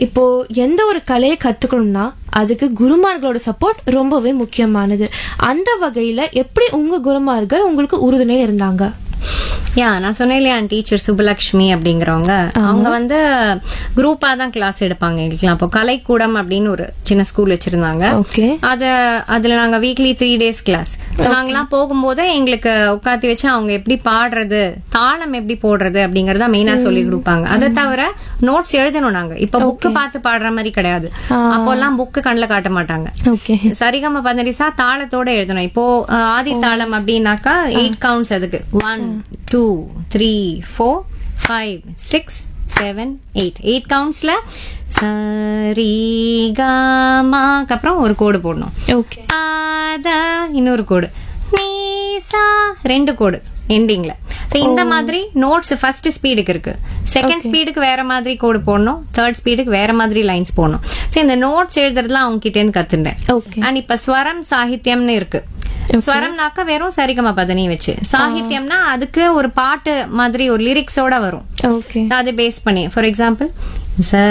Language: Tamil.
இப்போ எந்த ஒரு கலையை கத்துக்கணும்னா அதுக்கு குருமார்களோட சப்போர்ட் ரொம்பவே முக்கியமானது அந்த வகையில எப்படி உங்க குருமார்கள் உங்களுக்கு உறுதுணையா இருந்தாங்க யா நான் சொன்னேன் இல்லையா டீச்சர் சுபலக்ஷ்மி அப்படிங்கிறவங்க அவங்க வந்து குரூப்பா தான் கிளாஸ் எடுப்பாங்க எங்களுக்குலாம் அப்போ கலைக்கூடம் அப்படின்னு ஒரு சின்ன ஸ்கூல் வச்சிருந்தாங்க ஓகே அத அதுல நாங்க வீக்லி த்ரீ டேஸ் கிளாஸ் நாங்கெல்லாம் போகும்போது எங்களுக்கு உட்காத்தி வச்சு அவங்க எப்படி பாடுறது தாளம் எப்படி போடுறது அப்படிங்கறத மெயினா சொல்லி கொடுப்பாங்க அதை தவிர நோட்ஸ் எழுதணும் நாங்க இப்ப புக்கு பார்த்து பாடுற மாதிரி கிடையாது அப்போல்லாம் புக்கு கண்ணுல காட்ட மாட்டாங்க ஓகே சரிகம பந்தரிசா தாளத்தோட எழுதணும் இப்போ அஹ், ஆதி தாளம் அப்படின்னாக்கா எயிட் கவுண்ட்ஸ் அதுக்கு one two three four five six seven eight eight கவுண்ட்ஸ்ல சரிகமாக்கு அப்புறம் ஒரு கோடு போடணும் ஓகே பாத இன்னொரு கோடு நீசா ரெண்டு கோடு எண்டிங்ல இந்த மாதிரி நோட்ஸ் ஃபர்ஸ்ட் ஸ்பீடுக்கு இருக்கு செகண்ட் ஸ்பீடுக்கு வேற மாதிரி கோடு போடணும் தேர்ட் ஸ்பீடுக்கு வேற மாதிரி லைன்ஸ் போடணும் சரி இந்த நோட்ஸ் எழுதுறதுலாம் அவங்க கிட்ட இருந்து கத்துட்டேன் ஓகே அண்ட் இப்ப ஸ்வரம் சாகித்யம்னு இருக்கு ஸ்வரம்னாக்க வெறும் சரிகம பதனி வச்சு சாகித்யம்னா அதுக்கு ஒரு பாட்டு மாதிரி ஒரு லிரிக்ஸோட வரும் ஓகே அதை பேஸ் பண்ணி ஃபார் எக்ஸாம்பிள் ச